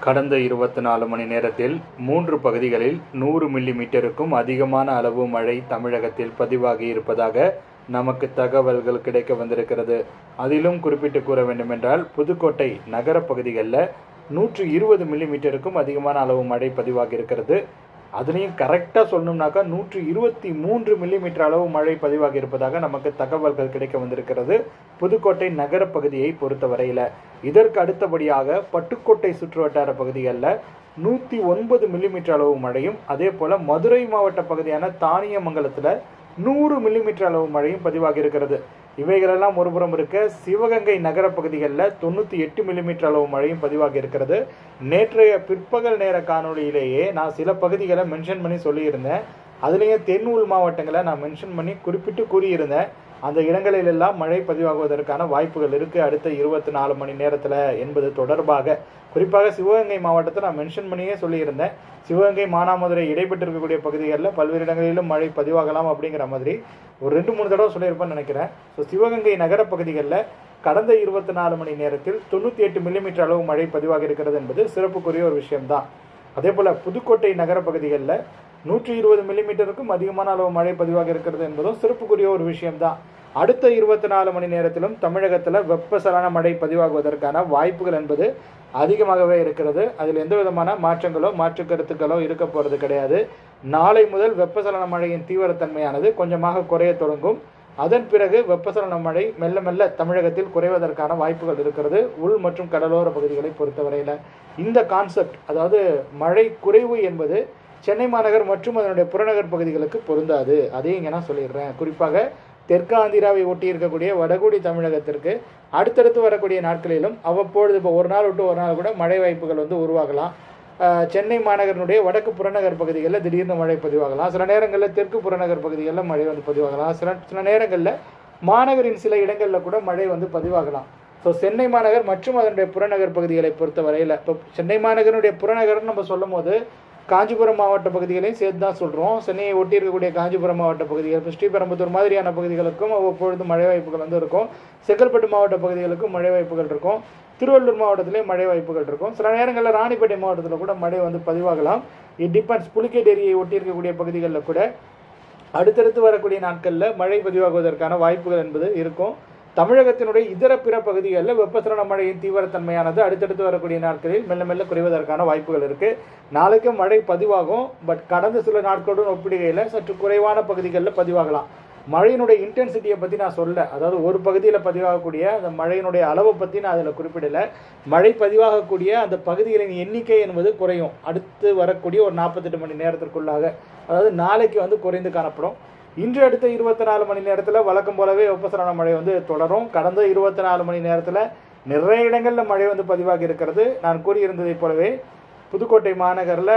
கடந்த இருபத்தி நாலு மணி நேரத்தில் மூன்று பகுதிகளில் நூறு மில்லி மீட்டருக்கும் அதிகமான அளவு மழை தமிழகத்தில் பதிவாகி இருப்பதாக நமக்கு தகவல்கள் கிடைக்க வந்திருக்கிறது அதிலும் குறிப்பிட்டு கூற வேண்டுமென்றால் புதுக்கோட்டை நகர பகுதிகளில் நூற்று இருபது மில்லி மீட்டருக்கும் அதிகமான அளவு மழை பதிவாகி இருக்கிறது அதுலேயும் கரெக்டாக சொல்லணும்னாக்கா நூற்று இருபத்தி மூன்று மில்லிமீட்டர் அளவு மழை பதிவாகி இருப்பதாக நமக்கு தகவல்கள் கிடைக்க வந்திருக்கிறது புதுக்கோட்டை நகர பகுதியை பொறுத்தவரையில் இதற்கு அடுத்தபடியாக பட்டுக்கோட்டை சுற்றுவட்டார பகுதிகளில் நூற்றி ஒன்பது மில்லிமீட்டர் அளவு மழையும் அதே போல் மதுரை மாவட்ட பகுதியான தானியமங்கலத்தில் நூறு மில்லிமீட்டர் அளவு மழையும் பதிவாகி இருக்கிறது இவைகளெல்லாம் ஒருபுறம் இருக்க சிவகங்கை நகர பகுதிகளில் தொண்ணூற்றி எட்டு மில்லிமீட்டர் அளவு மழையும் பதிவாகி இருக்கிறது நேற்றைய பிற்பகல் நேர காணொளியிலேயே நான் சில பகுதிகளை மென்ஷன் பண்ணி சொல்லியிருந்தேன் அதுலேயும் தென் உள் மாவட்டங்களை நான் மென்ஷன் பண்ணி குறிப்பிட்டு கூறியிருந்தேன் அந்த இடங்களிலெல்லாம் மழை பதிவாகுவதற்கான வாய்ப்புகள் இருக்குது அடுத்த இருபத்தி நாலு மணி நேரத்தில் என்பது தொடர்பாக குறிப்பாக சிவகங்கை மாவட்டத்தை நான் மென்ஷன் பண்ணியே சொல்லியிருந்தேன் சிவகங்கை மானாமதுரை இடைப்பட்டிருக்கக்கூடிய பகுதிகளில் பல்வேறு இடங்களிலும் மழை பதிவாகலாம் அப்படிங்கிற மாதிரி ஒரு ரெண்டு மூணு தடவை சொல்லியிருப்பேன்னு நினைக்கிறேன் ஸோ சிவகங்கை நகர பகுதிகளில் கடந்த இருபத்தி நாலு மணி நேரத்தில் தொண்ணூற்றி எட்டு மில்லிமீட்டர் அளவு மழை பதிவாக இருக்கிறது என்பது சிறப்புக்குரிய ஒரு விஷயம்தான் அதே போல் புதுக்கோட்டை நகர பகுதிகளில் நூற்றி இருபது மில்லிமீட்டருக்கும் அதிகமான அளவு மழை பதிவாக இருக்கிறது என்பதும் சிறப்புக்குரிய ஒரு விஷயம்தான் அடுத்த இருபத்தி நாலு மணி நேரத்திலும் தமிழகத்தில் வெப்பசலன மழை பதிவாகுவதற்கான வாய்ப்புகள் என்பது அதிகமாகவே இருக்கிறது அதில் எந்த விதமான மாற்றங்களோ மாற்று கருத்துக்களோ இருக்க போகிறது கிடையாது நாளை முதல் வெப்பசலன மழையின் தீவிரத்தன்மையானது கொஞ்சமாக குறைய தொடங்கும் அதன் பிறகு வெப்பசலன மழை மெல்ல மெல்ல தமிழகத்தில் குறைவதற்கான வாய்ப்புகள் இருக்கிறது உள் மற்றும் கடலோர பகுதிகளை பொறுத்தவரையில் இந்த கான்செப்ட் அதாவது மழை குறைவு என்பது சென்னை மாநகர் மற்றும் அதனுடைய புறநகர் பகுதிகளுக்கு பொருந்தாது அதையும் இங்கே நான் சொல்லிடுறேன் குறிப்பாக தெற்கு ஆந்திராவை ஒட்டி இருக்கக்கூடிய வடகுடி தமிழகத்திற்கு அடுத்தடுத்து வரக்கூடிய நாட்களிலும் அவ்வப்பொழுது இப்போ ஒரு நாள் விட்டு ஒரு நாள் கூட மழை வாய்ப்புகள் வந்து உருவாகலாம் சென்னை மாநகரனுடைய வடக்கு புறநகர் பகுதிகளில் திடீர்னு மழை பதிவாகலாம் சில நேரங்களில் தெற்கு புறநகர் பகுதிகளில் மழை வந்து பதிவாகலாம் சில சில நேரங்களில் மாநகரின் சில இடங்களில் கூட மழை வந்து பதிவாகலாம் ஸோ சென்னை மாநகர் மற்றும் அதனுடைய புறநகர் பகுதிகளை பொறுத்த வரையில் இப்போ சென்னை மாநகரனுடைய புறநகர்னு நம்ம சொல்லும் போது காஞ்சிபுரம் மாவட்ட பகுதிகளையும் சேர்த்து தான் சொல்கிறோம் சென்னையை ஒட்டி இருக்கக்கூடிய காஞ்சிபுரம் மாவட்ட பகுதிகள் இப்போ ஸ்ரீபெரும்புத்தூர் மாதிரியான பகுதிகளுக்கும் அவ்வப்பொழுது மழை வாய்ப்புகள் வந்து இருக்கும் செங்கல்பட்டு மாவட்ட பகுதிகளுக்கும் மழை வாய்ப்புகள் இருக்கும் திருவள்ளூர் மாவட்டத்திலே மழை வாய்ப்புகள் இருக்கும் சில நேரங்களில் ராணிப்பேட்டை மாவட்டத்தில் கூட மழை வந்து பதிவாகலாம் இட் டிபெண்ட்ஸ் புலிக்கேட் ஏரியை ஒட்டி இருக்கக்கூடிய பகுதிகளில் கூட அடுத்தடுத்து வரக்கூடிய நாட்களில் மழை பதிவாகுவதற்கான வாய்ப்புகள் என்பது இருக்கும் தமிழகத்தினுடைய இதர பிற பகுதிகளில் வெப்பசலன மழையின் தீவிரத்தன்மையானது அடுத்தடுத்து வரக்கூடிய நாட்களில் மெல்ல மெல்ல குறைவதற்கான வாய்ப்புகள் இருக்கு நாளைக்கு மழை பதிவாகும் பட் கடந்த சில நாட்களுடன் ஒப்பிடுகையில் சற்று குறைவான பகுதிகளில் பதிவாகலாம் மழையினுடைய இன்டென்சிட்டியை பற்றி நான் சொல்ல அதாவது ஒரு பகுதியில் பதிவாகக்கூடிய அந்த மழையினுடைய அளவை பற்றி நான் அதில் குறிப்பிடலை மழை பதிவாகக்கூடிய அந்த பகுதிகளின் எண்ணிக்கை என்பது குறையும் அடுத்து வரக்கூடிய ஒரு நாற்பத்தெட்டு மணி நேரத்திற்குள்ளாக அதாவது நாளைக்கு வந்து குறைந்து காணப்படும் இன்று அடுத்த இருபத்தி நாலு மணி நேரத்தில் வழக்கம் போலவே வெப்பசலன மழை வந்து தொடரும் கடந்த இருபத்தி நாலு மணி நேரத்தில் நிறைய இடங்களில் மழை வந்து பதிவாகி இருக்கிறது நான் கூறியிருந்ததைப் போலவே புதுக்கோட்டை மாநகரில்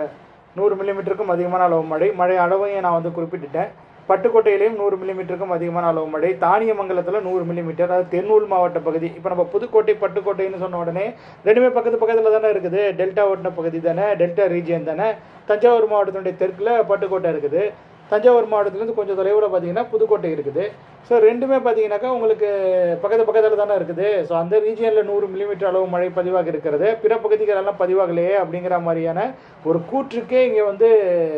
நூறு மில்லிமீட்டருக்கும் அதிகமான அளவு மழை மழை அளவையும் நான் வந்து குறிப்பிட்டுட்டேன் பட்டுக்கோட்டையிலையும் நூறு மில்லிமீட்டருக்கும் அதிகமான அளவு மழை தானியமங்கலத்தில் நூறு மில்லிமீட்டர் அதாவது தென்னூல் மாவட்ட பகுதி இப்போ நம்ம புதுக்கோட்டை பட்டுக்கோட்டைன்னு சொன்ன உடனே ரெண்டுமே பக்கத்து பக்கத்தில் தானே இருக்குது டெல்டா ஓட்டின பகுதி தானே டெல்டா ரீஜியன் தானே தஞ்சாவூர் மாவட்டத்தினுடைய தெற்கில் பட்டுக்கோட்டை இருக்குது தஞ்சாவூர் மாவட்டத்துலேருந்து கொஞ்சம் தொலைவில் பார்த்தீங்கன்னா புதுக்கோட்டை இருக்குது ஸோ ரெண்டுமே பார்த்தீங்கன்னாக்கா உங்களுக்கு பக்கத்து பக்கத்தில் தானே இருக்குது ஸோ அந்த ரீஜியனில் நூறு மில்லிமீட்டர் அளவு மழை பதிவாக இருக்கிறது பிற பகுதிகளெல்லாம் பதிவாகலையே அப்படிங்கிற மாதிரியான ஒரு கூற்றுக்கே இங்கே வந்து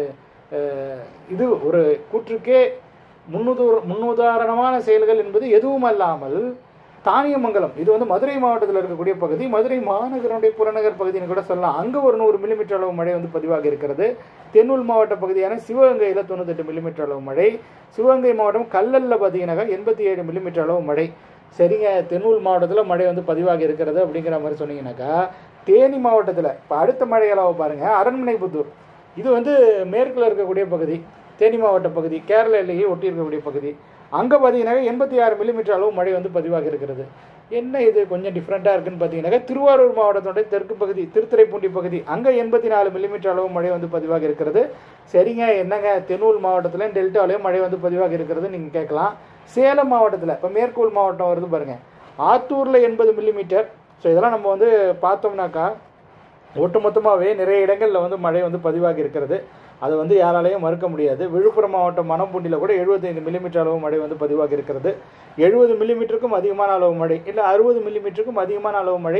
இது ஒரு கூற்றுக்கே முன்னுதார முன்னுதாரணமான செயல்கள் என்பது எதுவும் அல்லாமல் தானியமங்கலம் இது வந்து மதுரை மாவட்டத்தில் இருக்கக்கூடிய பகுதி மதுரை மாநகரனுடைய புறநகர் பகுதின்னு கூட சொல்லலாம் அங்கே ஒரு நூறு மில்லிமீட்டர் அளவு மழை வந்து பதிவாக இருக்கிறது தென்னூல் மாவட்ட பகுதியான சிவகங்கையில் தொண்ணூத்தெட்டு மில்லிமீட்டர் அளவு மழை சிவகங்கை மாவட்டம் கல்லல்ல பார்த்தீங்கன்னாக்கா எண்பத்தி ஏழு மில்லிமீட்டர் அளவு மழை சரிங்க தென்னூல் மாவட்டத்தில் மழை வந்து பதிவாக இருக்கிறது அப்படிங்கிற மாதிரி சொன்னீங்கன்னாக்கா தேனி மாவட்டத்தில் இப்போ அடுத்த மழை அளவு பாருங்கள் அரண்மனைபுத்தூர் இது வந்து மேற்கில் இருக்கக்கூடிய பகுதி தேனி மாவட்ட பகுதி கேரள எல்லையை ஒட்டி இருக்கக்கூடிய பகுதி அங்கே பார்த்தீங்கன்னாக்கா எண்பத்தி ஆறு மில்லிமீட்டர் அளவு மழை வந்து பதிவாக இருக்கிறது என்ன இது கொஞ்சம் டிஃப்ரெண்ட்டாக இருக்குன்னு பார்த்தீங்கன்னாக்கா திருவாரூர் மாவட்டத்தோடைய தெற்கு பகுதி திருத்துறைப்பூண்டி பகுதி அங்கே எண்பத்தி நாலு மில்லிமீட்டர் அளவு மழை வந்து பதிவாக இருக்கிறது சரிங்க என்னங்க தென்னூல் மாவட்டத்தில் டெல்டாவிலையும் மழை வந்து பதிவாக இருக்கிறது நீங்கள் கேட்கலாம் சேலம் மாவட்டத்தில் இப்போ மேற்கூல் மாவட்டம் வருது பாருங்கள் ஆத்தூரில் எண்பது மில்லிமீட்டர் ஸோ இதெல்லாம் நம்ம வந்து பார்த்தோம்னாக்கா ஒட்டுமொத்தமாகவே நிறைய இடங்களில் வந்து மழை வந்து பதிவாகி இருக்கிறது அது வந்து யாராலையும் மறுக்க முடியாது விழுப்புரம் மாவட்டம் மணம்பூண்டியில் கூட எழுபத்தைந்து மில்லிமீட்டர் அளவு மழை வந்து பதிவாகி இருக்கிறது எழுபது மில்லிமீட்டருக்கும் அதிகமான அளவு மழை இல்லை அறுபது மில்லிமீட்டருக்கும் அதிகமான அளவு மழை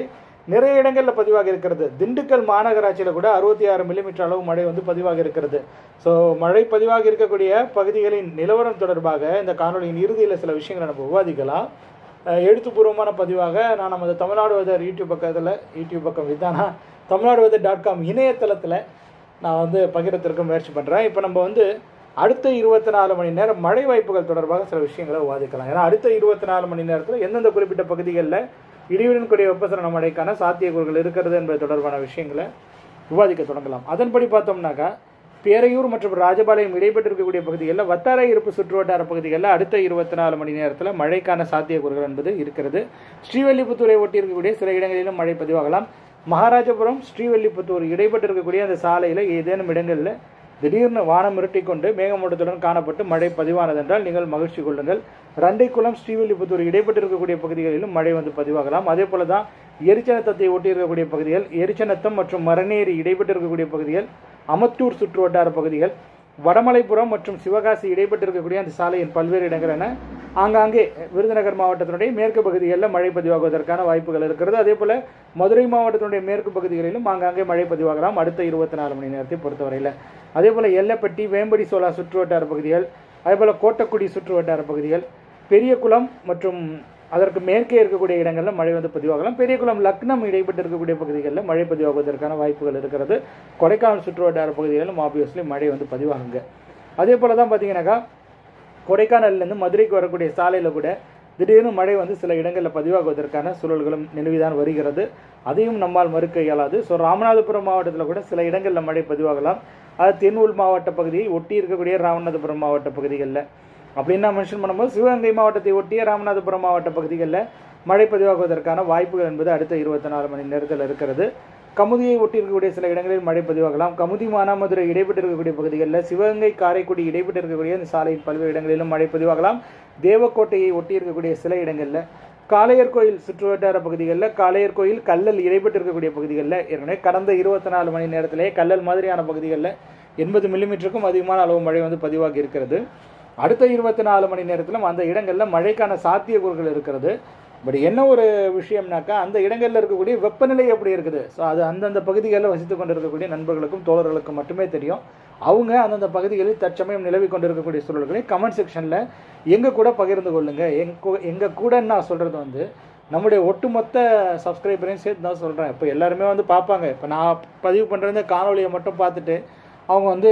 நிறைய இடங்களில் பதிவாக இருக்கிறது திண்டுக்கல் மாநகராட்சியில் கூட அறுபத்தி ஆறு மில்லிமீட்டர் அளவு மழை வந்து பதிவாக இருக்கிறது ஸோ மழை பதிவாக இருக்கக்கூடிய பகுதிகளின் நிலவரம் தொடர்பாக இந்த காணொலியின் இறுதியில் சில விஷயங்களை நம்ம விவாதிக்கலாம் அஹ் எழுத்துப்பூர்வமான பதிவாக நான் நமது தமிழ்நாடு வெதர் யூடியூப் பக்கத்தில் யூடியூப் பக்கம் இதானா தமிழ்நாடு வெதர் டாட் காம் இணையதளத்தில் நான் வந்து பகிரத்திற்கு முயற்சி பண்ணுறேன் இப்போ நம்ம வந்து அடுத்த இருபத்தி நாலு மணி நேரம் மழை வாய்ப்புகள் தொடர்பாக சில விஷயங்களை விவாதிக்கலாம் ஏன்னா அடுத்த இருபத்தி நாலு மணி நேரத்தில் எந்தெந்த குறிப்பிட்ட பகுதிகளில் இடியுடன் கூடிய வெப்பசலன மழைக்கான சாத்தியக்கூறுகள் இருக்கிறது என்பது தொடர்பான விஷயங்களை விவாதிக்க தொடங்கலாம் அதன்படி பார்த்தோம்னாக்கா பேரையூர் மற்றும் ராஜபாளையம் இடைப்பட்டிருக்கக்கூடிய பகுதிகளில் வட்டார இருப்பு சுற்றுவட்டார பகுதிகளில் அடுத்த இருபத்தி நாலு மணி நேரத்தில் மழைக்கான சாத்தியக்கூறுகள் என்பது இருக்கிறது ஸ்ரீவல்லிபுத்தூரை ஒட்டி இருக்கக்கூடிய சில இடங்களிலும் மழை பதிவாகலாம் மகாராஜபுரம் ஸ்ரீவல்லிபுத்தூர் இடைப்பட்டிருக்கக்கூடிய அந்த சாலையில் ஏதேனும் இடங்களில் திடீர்னு வானம் மிரட்டிக்கொண்டு மேகமூட்டத்துடன் காணப்பட்டு மழை பதிவானது என்றால் நீங்கள் மகிழ்ச்சி கொள்ளுங்கள் ரண்டைக்குளம் ஸ்ரீவில்லிபுத்தூர் இடைப்பட்டிருக்கக்கூடிய பகுதிகளிலும் மழை வந்து பதிவாகலாம் அதே போல தான் எரிச்சனத்தத்தை ஒட்டி இருக்கக்கூடிய பகுதிகள் எரிச்சனத்தம் மற்றும் மரநேரி இடைப்பட்டிருக்கக்கூடிய பகுதிகள் அமத்தூர் சுற்று வட்டார பகுதிகள் வடமலைப்புறம் மற்றும் சிவகாசி இடைப்பட்டிருக்கக்கூடிய அந்த சாலையின் பல்வேறு இடங்கள் என ஆங்காங்கே விருதுநகர் மாவட்டத்தினுடைய மேற்கு பகுதிகளில் மழை பதிவாகுவதற்கான வாய்ப்புகள் இருக்கிறது அதே போல மதுரை மாவட்டத்தினுடைய மேற்கு பகுதிகளிலும் ஆங்காங்கே மழை பதிவாகலாம் அடுத்த இருபத்தி நாலு மணி நேரத்தை பொறுத்தவரையில் அதே போல எல்லப்பட்டி வேம்படி சோலா சுற்று வட்டார பகுதிகள் அதே போல கோட்டக்குடி சுற்று வட்டார பகுதிகள் பெரியகுளம் மற்றும் அதற்கு மேற்கே இருக்கக்கூடிய இடங்களில் மழை வந்து பதிவாகலாம் பெரியகுளம் லக்னம் இடைப்பட்டு இருக்கக்கூடிய பகுதிகளில் மழை பதிவாகுவதற்கான வாய்ப்புகள் இருக்கிறது கொடைக்கானல் சுற்று வட்டார பகுதிகளிலும் ஆப்வியஸ்லி மழை வந்து பதிவாகுங்க அதே போல தான் பார்த்தீங்கன்னாக்கா கொடைக்கானல்லேருந்து மதுரைக்கு வரக்கூடிய சாலையில் கூட திடீர்னு மழை வந்து சில இடங்களில் பதிவாகுவதற்கான சூழல்களும் நிலவிதான் வருகிறது அதையும் நம்மால் மறுக்க இயலாது ஸோ ராமநாதபுரம் மாவட்டத்தில் கூட சில இடங்களில் மழை பதிவாகலாம் அது தென்ஊர் மாவட்ட பகுதியை ஒட்டி இருக்கக்கூடிய ராமநாதபுரம் மாவட்ட பகுதிகளில் அப்படின்னா மென்ஷன் பண்ணும்போது சிவகங்கை மாவட்டத்தை ஒட்டிய ராமநாதபுரம் மாவட்ட பகுதிகளில் மழை பதிவாகுவதற்கான வாய்ப்புகள் என்பது அடுத்த இருபத்தி நாலு மணி நேரத்தில் இருக்கிறது கமுதியை ஒட்டி இருக்கக்கூடிய சில இடங்களில் மழை பதிவாகலாம் கமுதி மானாமதுரை இடைப்பட்டு இருக்கக்கூடிய பகுதிகளில் சிவகங்கை காரைக்குடி இடைப்பட்டு இருக்கக்கூடிய இந்த சாலையின் பல்வேறு இடங்களிலும் மழை பதிவாகலாம் தேவக்கோட்டையை ஒட்டி இருக்கக்கூடிய சில இடங்களில் காளையர் கோயில் சுற்றுவட்டார பகுதிகளில் காளையர் கோயில் கல்லல் இடைப்பட்டு இருக்கக்கூடிய பகுதிகளில் ஏற்கனவே கடந்த இருபத்தி நாலு மணி நேரத்திலே கல்லல் மாதிரியான பகுதிகளில் எண்பது மில்லிமீட்டருக்கும் அதிகமான அளவு மழை வந்து பதிவாகி இருக்கிறது அடுத்த இருபத்தி நாலு மணி நேரத்திலும் அந்த இடங்களில் மழைக்கான சாத்தியக்கூறுகள் இருக்கிறது பட் என்ன ஒரு விஷயம்னாக்கா அந்த இடங்களில் இருக்கக்கூடிய வெப்பநிலை எப்படி இருக்குது ஸோ அது அந்தந்த பகுதிகளில் வசித்து கொண்டு இருக்கக்கூடிய நண்பர்களுக்கும் தோழர்களுக்கும் மட்டுமே தெரியும் அவங்க அந்தந்த பகுதிகளில் தற்சமயம் நிலவி கொண்டு இருக்கக்கூடிய சூழல்களை கமெண்ட் செக்ஷனில் எங்கள் கூட பகிர்ந்து கொள்ளுங்க எங்க எங்கள் கூட நான் சொல்கிறது வந்து நம்முடைய ஒட்டுமொத்த சப்ஸ்கிரைபரையும் சேர்த்து தான் சொல்கிறேன் இப்போ எல்லாருமே வந்து பார்ப்பாங்க இப்போ நான் பதிவு பண்ணுற இந்த காணொலியை மட்டும் பார்த்துட்டு அவங்க வந்து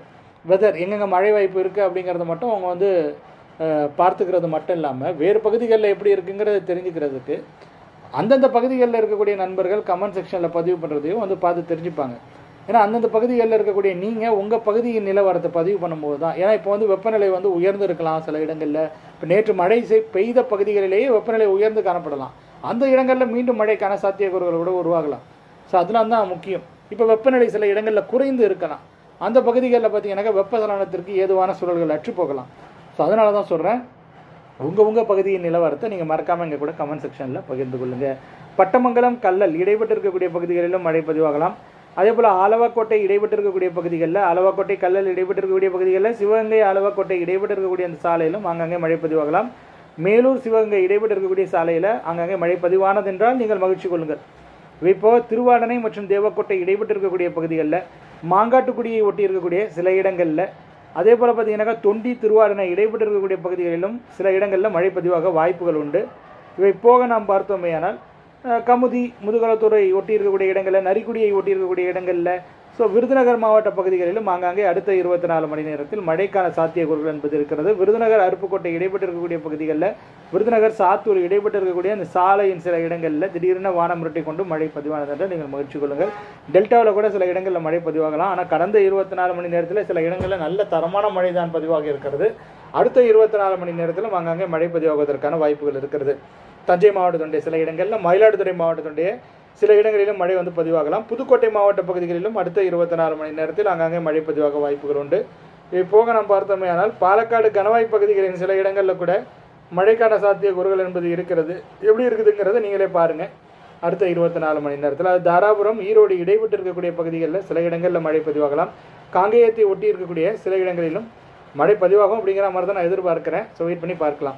வெதர் எங்கெங்கே மழை வாய்ப்பு இருக்குது அப்படிங்கிறத மட்டும் அவங்க வந்து அஹ், பார்த்துக்கிறது மட்டும் இல்லாமல் வேறு பகுதிகளில் எப்படி இருக்குங்கிறத தெரிஞ்சுக்கிறதுக்கு அந்தந்த பகுதிகளில் இருக்கக்கூடிய நண்பர்கள் கமெண்ட் செக்ஷனில் பதிவு பண்ணுறதையும் வந்து பார்த்து தெரிஞ்சுப்பாங்க ஏன்னா அந்தந்த பகுதிகளில் இருக்கக்கூடிய நீங்கள் உங்கள் பகுதியின் நிலவரத்தை பதிவு பண்ணும்போது தான் ஏன்னா இப்போ வந்து வெப்பநிலை வந்து உயர்ந்து இருக்கலாம் சில இடங்களில் இப்போ நேற்று மழை செய்- பெய்த பகுதிகளிலேயே வெப்பநிலை உயர்ந்து காணப்படலாம் அந்த இடங்களில் மீண்டும் மழைக்கான சாத்தியக்கூறுகள் கூட உருவாகலாம் ஸோ அதெல்லாம் தான் முக்கியம் இப்போ வெப்பநிலை சில இடங்களில் குறைந்து இருக்கலாம் அந்த பகுதிகளில் பார்த்தீங்கன்னாக்கா வெப்பசலனத்திற்கு ஏதுவான சூழல்கள் அற்று போகலாம் ஸோ அதனால தான் சொல்கிறேன் உங்கள் உங்கள் பகுதியின் நிலவரத்தை நீங்கள் மறக்காமல் இங்கே கூட கமெண்ட் செக்ஷனில் பகிர்ந்து கொள்ளுங்கள் பட்டமங்கலம் கல்லல் இடைப்பட்டு இருக்கக்கூடிய பகுதிகளிலும் மழை பதிவாகலாம் அதே போல் ஆலவாக்கோட்டை இடைப்பட்டு இருக்கக்கூடிய பகுதிகளில் ஆலவாக்கோட்டை கல்லல் இடைப்பட்டு இருக்கக்கூடிய பகுதிகளில் சிவகங்கை ஆலவாக்கோட்டை இடைப்பட்டு இருக்கக்கூடிய அந்த சாலையிலும் ஆங்காங்கே மழை பதிவாகலாம் மேலூர் சிவகங்கை இடைப்பட்டு இருக்கக்கூடிய சாலையில் ஆங்காங்கே மழை பதிவானது என்றால் நீங்கள் மகிழ்ச்சி கொள்ளுங்கள் இப்போ திருவாடனை மற்றும் தேவக்கோட்டை இடைப்பட்டு இருக்கக்கூடிய பகுதிகளில் மாங்காட்டுக்குடியை ஒட்டி இருக்கக்கூடிய சில இடங்களில் அதே போல் பார்த்தீங்கன்னாக்கா தொண்டி திருவாடனை இடைப்பட்டு இருக்கக்கூடிய பகுதிகளிலும் சில இடங்களில் மழை பதிவாக வாய்ப்புகள் உண்டு இவை போக நாம் பார்த்தோமேயானால் அஹ், கமுதி முதுகலத்துறை ஒட்டி இருக்கக்கூடிய இடங்களில் நரிக்குடியை ஒட்டி இருக்கக்கூடிய இடங்களில் ஸோ விருதுநகர் மாவட்ட பகுதிகளிலும் ஆங்காங்கே அடுத்த இருபத்தி நாலு மணி நேரத்தில் மழைக்கான சாத்தியக்கூறுகள் என்பது இருக்கிறது விருதுநகர் அருப்புக்கோட்டை இடைப்பட்டு இருக்கக்கூடிய பகுதிகளில் விருதுநகர் சாத்தூர் இடைப்பட்டு இருக்கக்கூடிய அந்த சாலையின் சில இடங்களில் திடீரென வானம் முரட்டி கொண்டு மழை பதிவானது என்று நீங்கள் மகிழ்ச்சி கொள்ளுங்கள் டெல்டாவில் கூட சில இடங்களில் மழை பதிவாகலாம் ஆனால் கடந்த இருபத்தி நாலு மணி நேரத்தில் சில இடங்களில் நல்ல தரமான மழை தான் பதிவாகி இருக்கிறது அடுத்த இருபத்தி நாலு மணி நேரத்திலும் ஆங்காங்கே மழை பதிவாகுவதற்கான வாய்ப்புகள் இருக்கிறது தஞ்சை மாவட்டத்துடைய சில இடங்களில் மயிலாடுதுறை மாவட்டத்துடைய சில இடங்களிலும் மழை வந்து பதிவாகலாம் புதுக்கோட்டை மாவட்ட பகுதிகளிலும் அடுத்த இருபத்தி நாலு மணி நேரத்தில் ஆங்காங்கே மழை பதிவாக வாய்ப்புகள் உண்டு இது போக நாம் பார்த்தோமே ஆனால் பாலக்காடு கணவாய் பகுதிகளின் சில இடங்களில் கூட மழைக்கான சாத்தியக்கூறுகள் என்பது இருக்கிறது எப்படி இருக்குதுங்கிறத நீங்களே பாருங்க அடுத்த இருபத்தி நாலு மணி நேரத்தில் அது தாராபுரம் ஈரோடு இடைவிட்டு இருக்கக்கூடிய பகுதிகளில் சில இடங்களில் மழை பதிவாகலாம் காங்கேயத்தை ஒட்டி இருக்கக்கூடிய சில இடங்களிலும் மழை பதிவாகும் அப்படிங்கிற மாதிரி தான் நான் எதிர்பார்க்கிறேன் ஸோ வெயிட் பண்ணி பார்க்கலாம்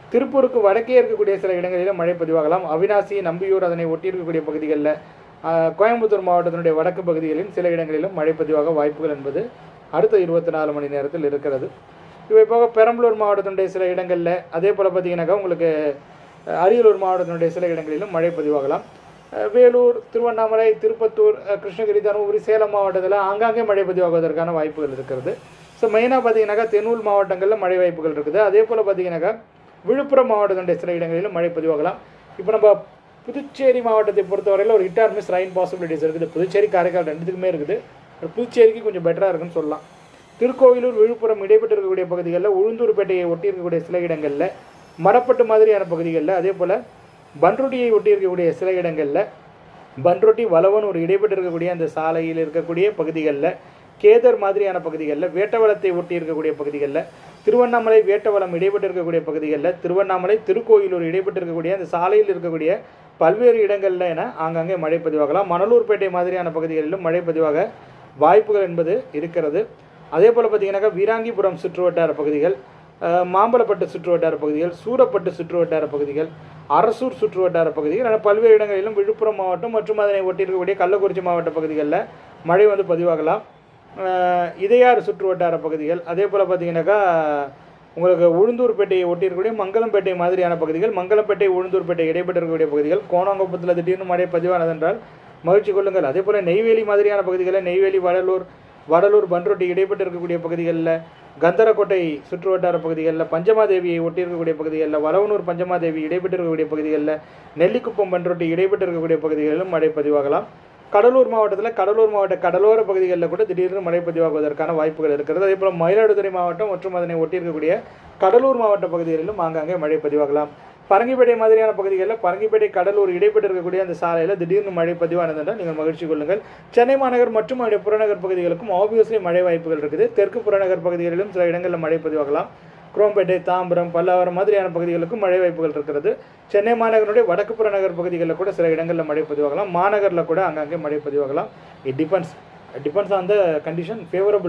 திருப்பூருக்கு வடக்கே இருக்கக்கூடிய சில இடங்களிலும் மழை பதிவாகலாம் அவினாசி நம்பியூர் அதனை ஒட்டி இருக்கக்கூடிய பகுதிகளில் ஆஹ், கோயம்புத்தூர் மாவட்டத்தினுடைய வடக்கு பகுதிகளிலும் சில இடங்களிலும் மழை பதிவாக வாய்ப்புகள் என்பது அடுத்த இருபத்தி நாலு மணி நேரத்தில் இருக்கிறது இவை போக பெரம்பலூர் மாவட்டத்தினுடைய சில இடங்களில் அதே போல் பார்த்தீங்கன்னாக்கா உங்களுக்கு அஹ், அரியலூர் மாவட்டத்தினுடைய சில இடங்களிலும் மழை பதிவாகலாம் அஹ், வேலூர் திருவண்ணாமலை திருப்பத்தூர் அஹ், கிருஷ்ணகிரி தருமபுரி சேலம் மாவட்டத்தில் ஆங்காங்கே மழை பதிவாகுவதற்கான வாய்ப்புகள் இருக்கிறது ஸோ மெயினாக பார்த்தீங்கன்னாக்கா தென்னூர் மாவட்டங்களில் மழை வாய்ப்புகள் இருக்குது அதே போல் பார்த்தீங்கன்னாக்கா விழுப்புரம் மாவட்டத்தினுடைய சில இடங்களிலும் மழை பதிவாகலாம் இப்போ நம்ம புதுச்சேரி மாவட்டத்தை பொறுத்தவரையில் ஒரு hit or miss rain possibilities இருக்குது புதுச்சேரி காரைக்கால் ரெண்டுத்துக்குமே இருக்குது but புதுச்சேரிக்கு கொஞ்சம் பெட்டராக இருக்குன்னு சொல்லலாம் திருக்கோவிலூர் விழுப்புரம் இடைப்பட்டு இருக்கக்கூடிய பகுதிகளில் உளுந்தூர்பேட்டையை ஒட்டி இருக்கக்கூடிய சில இடங்களில் மரப்பட்டு மாதிரியான பகுதிகளில் அதே போல் பன்ருட்டியை ஒட்டி இருக்கக்கூடிய சில இடங்களில் பன்ருட்டி வளவனூர் இடைப்பட்டு இருக்கக்கூடிய அந்த சாலையில் இருக்கக்கூடிய பகுதிகளில் கேதர் மாதிரியான பகுதிகளில் வேட்டவளத்தை ஒட்டி இருக்கக்கூடிய பகுதிகளில் திருவண்ணாமலை வேட்டவளம் இடைப்பட்டு இருக்கக்கூடிய பகுதிகளில் திருவண்ணாமலை திருக்கோயிலூர் இடைப்பட்டு இருக்கக்கூடிய அந்த சாலையில் இருக்கக்கூடிய பல்வேறு இடங்களில் என ஆங்காங்கே மழை பதிவாகலாம் மணலூர்பேட்டை மாதிரியான பகுதிகளிலும் மழை பதிவாக வாய்ப்புகள் என்பது இருக்கிறது அதே போல் பார்த்தீங்கன்னாக்கா வீராங்கிபுரம் சுற்றுவட்டார பகுதிகள் அஹ், மாம்பலப்பட்டு சுற்றுவட்டார பகுதிகள் சூரப்பட்டு சுற்றுவட்டார பகுதிகள் அரசூர் சுற்றுவட்டார பகுதிகள் என பல்வேறு இடங்களிலும் விழுப்புரம் மாவட்டம் மற்றும் அதனை ஒட்டி இருக்கக்கூடிய கள்ளக்குறிச்சி மாவட்ட பகுதிகளில் மழை வந்து பதிவாகலாம் அஹ், இதையாறு சுற்றுவட்டார பகுதிகள் அதே போல் பார்த்தீங்கன்னாக்கா உங்களுக்கு உளுந்தூர்பேட்டையை ஒட்டி இருக்கக்கூடிய மங்கலம்பேட்டை மாதிரியான பகுதிகள் மங்கலம்பேட்டை உளுந்தூர்பேட்டை இடைப்பட்டு இருக்கக்கூடிய பகுதிகள் கோணாங்குப்பத்தில் திடீர்னு மழை பதிவானதென்றால் மகிழ்ச்சி கொள்ளுங்கள் அதே போல் நெய்வேலி மாதிரியான பகுதிகளில் நெய்வேலி வடலூர் வடலூர் பன்ருட்டி இடைப்பட்டு இருக்கக்கூடிய பகுதிகளில் கந்தரக்கோட்டை சுற்றுவட்டார பகுதிகளில் பஞ்சமாதேவியை ஒட்டி இருக்கக்கூடிய பகுதிகளில் வளவனூர் பஞ்சமாதேவி இடைப்பட்டு இருக்கக்கூடிய பகுதிகளில் நெல்லிக்குப்பம் பன்ருட்டி இடைப்பட்டு இருக்கக்கூடிய பகுதிகளிலும் மழை பதிவாகலாம் கடலூர் மாவட்டத்தில் கடலூர் மாவட்ட கடலோர பகுதிகளில் கூட திடீர்னு மழை பதிவாகுவதற்கான வாய்ப்புகள் இருக்கிறது அதே போல் மயிலாடுதுறை மாவட்டம் மற்றும் அதனை ஒட்டி இருக்கக்கூடிய கடலூர் மாவட்ட பகுதிகளிலும் ஆங்காங்கே மழை பதிவாகலாம் பரங்கிப்பேட்டை மாதிரியான பகுதிகளில் பரங்கிப்பேட்டை கடலூர் இடைப்பட்டு இருக்கக்கூடிய அந்த சாலையில் திடீர்னு மழை பதிவானதென்றால் நீங்கள் மகிழ்ச்சி கொள்ளுங்கள் சென்னை மாநகர் மற்றும் அதனுடைய புறநகர் பகுதிகளுக்கும் ஆப்வியஸ்லி மழை வாய்ப்புகள் இருக்குது தெற்கு புறநகர் பகுதிகளிலும் சில இடங்களில் மழை பதிவாகலாம் குரோம்பேட்டை தாம்பரம் பல்லாவரம் மாதிரியான பகுதிகளுக்கும் மழை வாய்ப்புகள் இருக்கிறது சென்னை மாநகருடைய வடக்கு புறநகர் பகுதிகளில் கூட சில இடங்களில் மழை பதிவாகலாம் மாநகரில் கூட அங்கங்கே மழை பதிவாகலாம் it depends depends on the condition favourable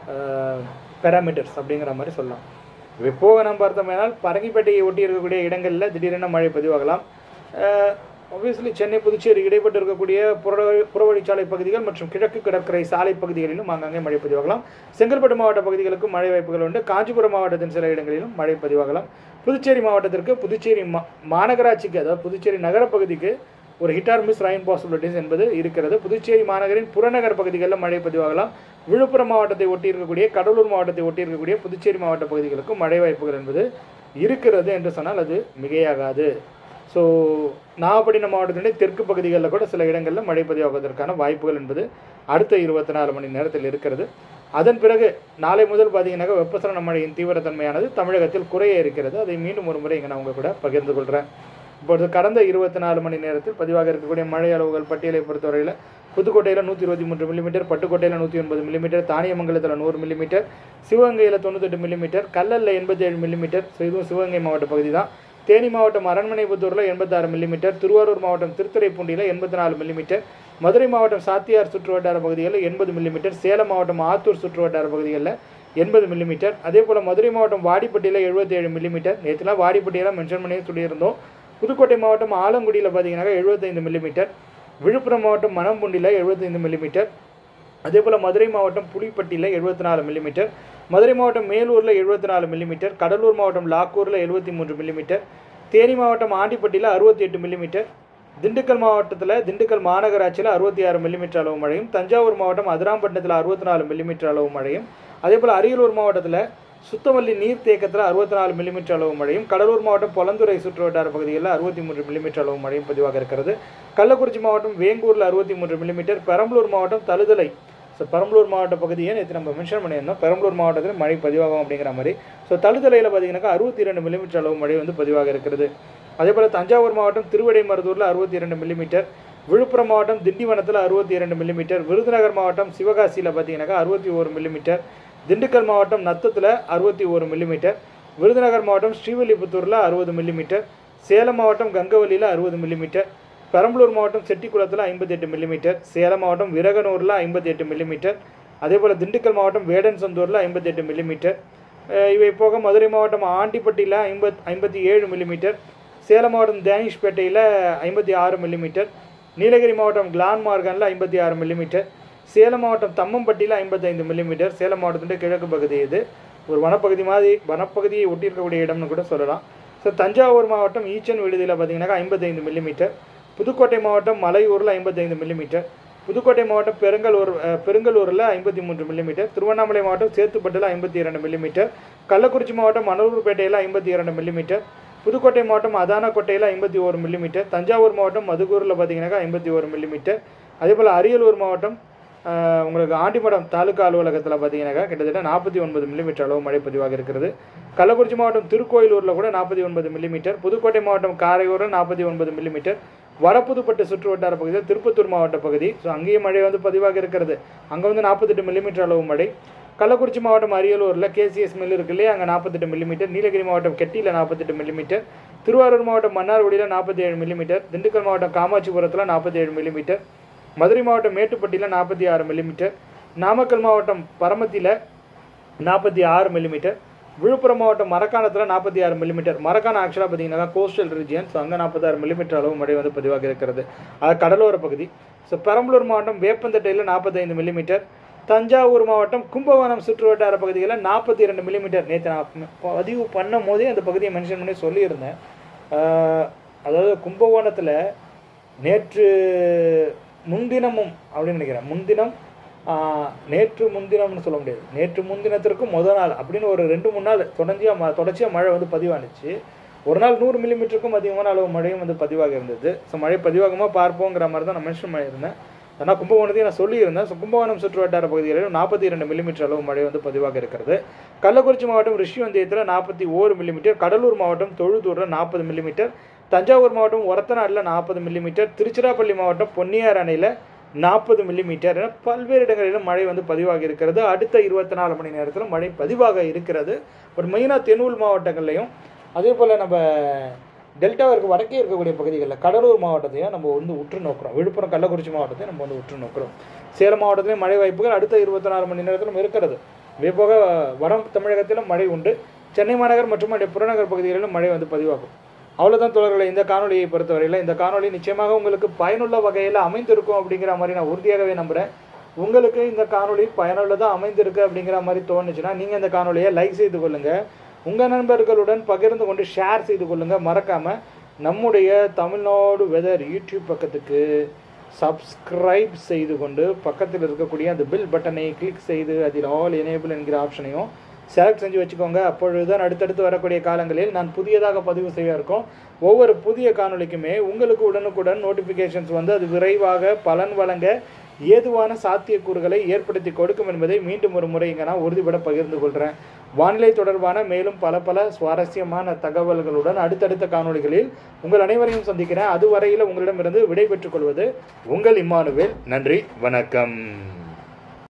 parameters அப்படிங்கிற மாதிரி சொல்லலாம் இவை போக நம்ம பார்த்தோம்னால் பரங்கிப்பேட்டையை ஒட்டி இருக்கக்கூடிய இடங்களில் திடீரென மழை பதிவாகலாம் ஆப்வியஸ்லி சென்னை புதுச்சேரி இடைப்பட்டு இருக்கக்கூடிய புற புறவழிச்சாலை பகுதிகள் மற்றும் கிழக்கு கடற்கரை சாலை பகுதிகளிலும் அங்கங்கே மழை பதிவாகலாம் செங்கல்பட்டு மாவட்ட பகுதிகளுக்கும் மழை வாய்ப்புகள் உண்டு காஞ்சிபுரம் மாவட்டத்தின் சில இடங்களிலும் மழை பதிவாகலாம் புதுச்சேரி மாவட்டத்திற்கு புதுச்சேரி மா மாநகராட்சிக்கு அதாவது புதுச்சேரி நகரப்பகுதிக்கு ஒரு hit or miss rain possibilities என்பது இருக்கிறது புதுச்சேரி மாநகரின் புறநகர் பகுதிகளில் மழை பதிவாகலாம் விழுப்புரம் மாவட்டத்தை ஒட்டி இருக்கக்கூடிய கடலூர் மாவட்டத்தை ஒட்டி இருக்கக்கூடிய புதுச்சேரி மாவட்ட பகுதிகளுக்கும் மழை வாய்ப்புகள் என்பது இருக்கிறது என்று சொன்னால் அது மிகையாகாது ஸோ நாகப்பட்டினம் மாவட்டத்தினுடைய தெற்கு பகுதிகளில் கூட சில இடங்களில் மழை பதிவாகுவதற்கான வாய்ப்புகள் என்பது அடுத்த இருபத்தி நாலு மணி நேரத்தில் இருக்கிறது அதன் பிறகு நாளை முதல் பார்த்தீங்கன்னாக்கா வெப்பசலன மழையின் தீவிரத்தன்மையானது தமிழகத்தில் குறைய இருக்கிறது அதை மீண்டும் ஒரு முறை இங்கே நான் உங்க கூட பகிர்ந்து கொள்கிறேன் இப்பொழுது கடந்த இருபத்தி நாலு மணி நேரத்தில் பதிவாக இருக்கக்கூடிய மழை அளவுகள் பட்டியலை பொறுத்தவரையில் புதுக்கோட்டையில் நூற்றி இருபத்தி மூன்று மில்லிமீட்டர் பட்டுக்கோட்டையில் நூற்றி ஒன்பது மில்லிமீட்டர் தானியமங்கலத்தில் நூறு மில்லிமீட்டர் சிவகங்கையில் தொண்ணூத்தெட்டு மில்லிமீட்டர் கல்லல்ல எண்பத்தேழு மில்லிமீட்டர் ஸோ இதுவும் சிவகங்கை மாவட்ட பகுதி தான் தேனி மாவட்டம் அரண்மனைபுத்தூரில் எண்பத்தாறு மில்லிமீட்டர் திருவாரூர் மாவட்டம் திருத்துறைப்பூண்டியில் எண்பத்தி நாலு மில்லிமீட்டர் மதுரை மாவட்டம் சாத்தியார் சுற்றுவட்டார பகுதிகளில் எண்பது மில்லிமீட்டர் சேலம் மாவட்டம் ஆத்தூர் சுற்றுவட்டார பகுதிகளில் எண்பது மில்லிமீட்டர் அதே போல் மதுரை மாவட்டம் வாடிப்பட்டியில் எழுபத்தேழு மில்லிமீட்டர் நேற்றுலாம் வாடிப்பட்டியெல்லாம் மென்ஷன் பண்ணி சொல்லியிருந்தோம் புதுக்கோட்டை மாவட்டம் ஆலங்குடியில் பார்த்தீங்கன்னாக்கா எழுபத்தைந்து மில்லிமீட்டர் விழுப்புரம் மாவட்டம் மணம்புண்டியில் எழுபத்தைந்து மில்லிமீட்டர் அதே போல் மதுரை மாவட்டம் புலிப்பட்டியில் எழுபத்தி நாலு மில்லிமீட்டர் மதுரை மாவட்டம் மேலூரில் எழுபத்தி நாலு மில்லிமீட்டர் கடலூர் மாவட்டம் லாக்கூரில் எழுபத்தி மூன்று மில்லிமீட்டர் தேனி மாவட்டம் ஆண்டிப்பட்டியில் அறுபத்தி எட்டு மில்லிமீட்டர் திண்டுக்கல் மாவட்டத்தில் திண்டுக்கல் மாநகராட்சியில் அறுபத்தி ஆறு மில்லிமீட்டர் அளவு மழையும் தஞ்சாவூர் மாவட்டம் அதிராம்பட்டினத்தில் அறுபத்தி நாலு மில்லிமீட்டர் அளவு மழையும் அதே போல் அரியலூர் மாவட்டத்தில் சுத்தமல்லி நீர் தேக்கத்தில் அறுபத்தி நாலு மில்லிமீட்டர் அளவு மழையும் கடலூர் மாவட்டம் பொலந்துறை சுற்றுவட்டார பகுதிகளில் அறுபத்தி மூன்று மில்லிமீட்டர் அளவு மழையும் பதிவாக இருக்கிறது கள்ளக்குறிச்சி மாவட்டம் வேங்கூரில் அறுபத்தி மூன்று மில்லிமீட்டர் பெரம்பலூர் மாவட்டம் தழுதலை ஸோ பெரம்பலூர் மாவட்ட பகுதியை நேற்று நம்ம மென்ஷன் பண்ணியிருந்தோம் பெரம்பலூர் மாவட்டத்தில் மழை பதிவாகும் அப்படிங்கிற மாதிரி ஸோ தழுதலையில் பார்த்தீங்கன்னாக்கா அறுபத்தி இரண்டு மில்லிமீட்டர் அளவு மழை வந்து பதிவாக இருக்கிறது அதே போல் தஞ்சாவூர் மாவட்டம் திருவிடைமருதூரில் அறுபத்தி இரண்டு மில்லிமீட்டர் விழுப்புரம் மாவட்டம் திண்டிவனத்தில் அறுபத்தி இரண்டு மில்லிமீட்டர் விருதுநகர் மாவட்டம் சிவகாசியில் பார்த்தீங்கன்னாக்கா அறுபத்தி ஒரு மில்லிமீட்டர் திண்டுக்கல் மாவட்டம் நத்தத்தில் அறுபத்தி ஒரு மில்லிமீட்டர் விருதுநகர் மாவட்டம் ஸ்ரீவில்லிபுத்தூரில் அறுபது மில்லிமீட்டர் சேலம் மாவட்டம் கங்கவல்லியில் அறுபது மில்லிமீட்டர் பெரம்பலூர் மாவட்டம் செட்டிக்குளத்தில் ஐம்பத்தெட்டு மில்லிமீட்டர் சேலம் மாவட்டம் விரகனூரில் ஐம்பத்தி எட்டு மில்லிமீட்டர் அதே போல் திண்டுக்கல் மாவட்டம் வேடன்சந்தூரில் ஐம்பத்தெட்டு மில்லிமீட்டர் அஹ் இவை போக மதுரை மாவட்டம் ஆண்டிப்பட்டியில் ஐம்பத் ஐம்பத்தி ஏழு மில்லிமீட்டர் சேலம் மாவட்டம் தேனிஷ்பேட்டையில் ஐம்பத்தி ஆறு மில்லிமீட்டர் நீலகிரி மாவட்டம் கிளான்மார்கனில் ஐம்பத்தி ஆறு மில்லிமீட்டர் சேலம் மாவட்டம் தம்மம்பட்டியில் ஐம்பத்தைந்து மில்லிமீட்டர் சேலம் மாவட்டத்தின் கிழக்கு பகுதி இது ஒரு வனப்பகுதி மாதிரி வனப்பகுதியை ஒட்டியிருக்கக்கூடிய இடம்னு கூட சொல்லலாம் ஸோ தஞ்சாவூர் மாவட்டம் ஈச்சன் விடுதியில் பார்த்தீங்கன்னாக்கா ஐம்பத்தைந்து மில்லிமீட்டர் புதுக்கோட்டை மாவட்டம் மலையூரில் ஐம்பத்தைந்து மில்லிமீட்டர் புதுக்கோட்டை மாவட்டம் பெருங்கலூர் அஹ், பெருங்கலூரில் ஐம்பத்தி மூன்று மில்லிமீட்டர் திருவண்ணாமலை மாவட்டம் சேத்துப்பட்டில் ஐம்பத்தி இரண்டு மில்லிமீட்டர் கள்ளக்குறிச்சி மாவட்டம் மணலூர்பேட்டையில் ஐம்பத்தி இரண்டு மில்லிமீட்டர் புதுக்கோட்டை மாவட்டம் அதானக்கோட்டையில் ஐம்பத்தி ஒரு மில்லிமீட்டர் தஞ்சாவூர் மாவட்டம் மதுக்கூரில் பார்த்தீங்கன்னாக்கா ஐம்பத்தி ஒரு மில்லிமீட்டர் அதே போல் அரியலூர் மாவட்டம் ஆஹ், உங்களுக்கு ஆண்டிமடம் தாலுகா அலுவலகத்தில் பார்த்தீங்கன்னாக்கா கிட்டத்தட்ட நாற்பத்தி ஒன்பது மில்லிமீட்டர் அளவு மழை பதிவாக இருக்கிறது கள்ளக்குறிச்சி மாவட்டம் திருக்கோயிலூரில் கூட நாற்பத்தி ஒன்பது மில்லிமீட்டர் புதுக்கோட்டை மாவட்டம் காரையூரில் நாற்பத்தி ஒன்பது மில்லிமீட்டர் வடப்புதுப்பட்டு சுற்று வட்டார பகுதியில் திருப்பத்தூர் மாவட்ட பகுதி ஸோ அங்கேயும் மழை வந்து பதிவாக இருக்கிறது அங்கே வந்து நாற்பத்தெட்டு மில்லிமீட்டர் அளவு மழை கள்ளக்குறிச்சி மாவட்டம் அரியலூரில் கேசிஎஸ் மில் இருக்கு இல்லையா அங்கே நாற்பத்தெட்டு மில்லிமீட்டர் நீலகிரி மாவட்டம் கெட்டியில் நாற்பத்தெட்டு மில்லிமீட்டர் திருவாரூர் மாவட்டம் மன்னார்குடியில் நாற்பத்தி ஏழு மில்லிமீட்டர் திண்டுக்கல் மாவட்டம் காமாட்சிபுரத்தில் நாற்பத்தி ஏழு மில்லிமீட்டர் மதுரை மாவட்டம் மேட்டுப்பட்டியில் நாற்பத்தி ஆறு மில்லிமீட்டர் நாமக்கல் மாவட்டம் பரமத்தியில் நாற்பத்தி ஆறு மில்லிமீட்டர் விழுப்புரம் மாவட்டம் மரக்காணத்தில் நாற்பத்தி ஆறு மில்லிமீட்டர் மரக்காணம் ஆக்சுவலாக பார்த்தீங்கன்னா கோஸ்டல் ரீஜியன் ஸோ அங்கே நாற்பத்தாறு மில்லிமீட்டர் அளவு மழை வந்து பதிவாக இருக்கிறது அது கடலோர பகுதி ஸோ பெரம்பலூர் மாவட்டம் வேப்பந்தட்டையில் நாற்பத்தைந்து மில்லிமீட்டர் தஞ்சாவூர் மாவட்டம் கும்பகோணம் சுற்றுவட்டார பகுதிகளில் நாற்பத்தி இரண்டு மில்லிமீட்டர் நேற்று நான் பதிவு பண்ணும் போதே அந்த பகுதியை மென்ஷன் பண்ணி சொல்லியிருந்தேன் ஆஹ், அதாவது கும்பகோணத்தில் நேற்று முன்தினமும் அப்படின்னு நினைக்கிறேன் முன்தினம் ஆஹ், நேற்று முன்தினம்னு சொல்ல முடியாது நேற்று முன்தினத்திற்கும் முத நாள் அப்படின்னு ஒரு ரெண்டு மூணு நாள் தொடர்ச்சியாக ம தொடர்ச்சியாக மழை வந்து பதிவானுச்சு ஒரு நாள் நூறு மில்லிமீட்டருக்கும் அதிகமான அளவு மழையும் வந்து பதிவாக இருந்தது ஸோ மழை பதிவாகுமா பார்ப்போங்கிற மாதிரி தான் நான் மென்ஷன் பண்ணியிருந்தேன் ஆனால் கும்பகோணத்தையும் நான் சொல்லியிருந்தேன் ஸோ கும்பகோணம் சுற்று வட்டார பகுதிகளில் நாற்பத்தி இரண்டு மில்லிமீட்டர் அளவு மழை வந்து பதிவாக இருக்கிறது கள்ளக்குறிச்சி மாவட்டம் ரிஷிவந்தியத்தில் நாற்பத்தி ஓரு மில்லிமீட்டர் கடலூர் மாவட்டம் தொழுதூரில் நாற்பது மில்லிமீட்டர் தஞ்சாவூர் மாவட்டம் ஒரத்தநாட்டில் நாற்பது மில்லிமீட்டர் திருச்சிராப்பள்ளி மாவட்டம் பொன்னியார் அணையில் நாற்பது மில்லிமீட்டர் என பல்வேறு இடங்களிலும் மழை வந்து பதிவாகி இருக்கிறது அடுத்த இருபத்தி நாலு மணி நேரத்தில் மழை பதிவாக இருக்கிறது பட் மெயினாக தென்னூர் மாவட்டங்கள்லையும் அதே போல் நம்ம டெல்டாவிற்கு வடக்கே இருக்கக்கூடிய பகுதிகளில் கடலூர் மாவட்டத்தையும் நம்ம வந்து உற்று நோக்கிறோம் விழுப்புரம் கள்ளக்குறிச்சி மாவட்டத்தையும் நம்ம வந்து உற்று நோக்கிறோம் சேலம் மாவட்டத்திலையும் மழை வாய்ப்புகள் அடுத்த இருபத்தி நாலு மணி நேரத்திலும் இருக்கிறது இதே போக வட தமிழகத்திலும் மழை உண்டு சென்னை மாநகர் மற்றும் அதே புறநகர் பகுதிகளிலும் மழை வந்து பதிவாகும் அவ்வளோதான் தோழர்களை இந்த காணொலியை பொறுத்தவரையில் இந்த காணொலி நிச்சயமாக உங்களுக்கு பயனுள்ள வகையில் அமைந்திருக்கும் அப்படிங்கிற மாதிரி நான் உறுதியாகவே நம்புகிறேன் உங்களுக்கு இந்த காணொலி பயனுள்ளதாக அமைந்திருக்கு அப்படிங்கிற மாதிரி தோணுச்சுன்னா நீங்கள் இந்த காணொலியை லைக் செய்து கொள்ளுங்கள் உங்கள் நண்பர்களுடன் பகிர்ந்து கொண்டு ஷேர் செய்து கொள்ளுங்கள் மறக்காமல் நம்முடைய தமிழ்நாடு வெதர் யூடியூப் பக்கத்துக்கு சப்ஸ்கிரைப் செய்து கொண்டு பக்கத்தில் இருக்கக்கூடிய அந்த பில் பட்டனை கிளிக் செய்து அதில் ஆல் எனேபிள் என்கிற ஆப்ஷனையும் செலக்ட் செஞ்சு வச்சுக்கோங்க அப்பொழுதுதான் அடுத்தடுத்து வரக்கூடிய காலங்களில் நான் புதியதாக பதிவு செய்ய இருக்கோம் ஒவ்வொரு புதிய காணொளிக்குமே உங்களுக்கு உடனுக்குடன் நோட்டிஃபிகேஷன்ஸ் வந்து அது விரைவாக பலன் வழங்க ஏதுவான சாத்தியக்கூறுகளை ஏற்படுத்தி கொடுக்கும் என்பதை மீண்டும் ஒரு முறை இங்கே நான் உறுதிபட பகிர்ந்து கொள்கிறேன் வானிலை தொடர்பான மேலும் பல பல சுவாரஸ்யமான தகவல்களுடன் அடுத்தடுத்த காணொளிகளில் உங்கள் அனைவரையும் சந்திக்கிறேன் அதுவரையில் உங்களிடமிருந்து விடை பெற்றுக் கொள்வது உங்கள் இம்மானுவேல் நன்றி வணக்கம்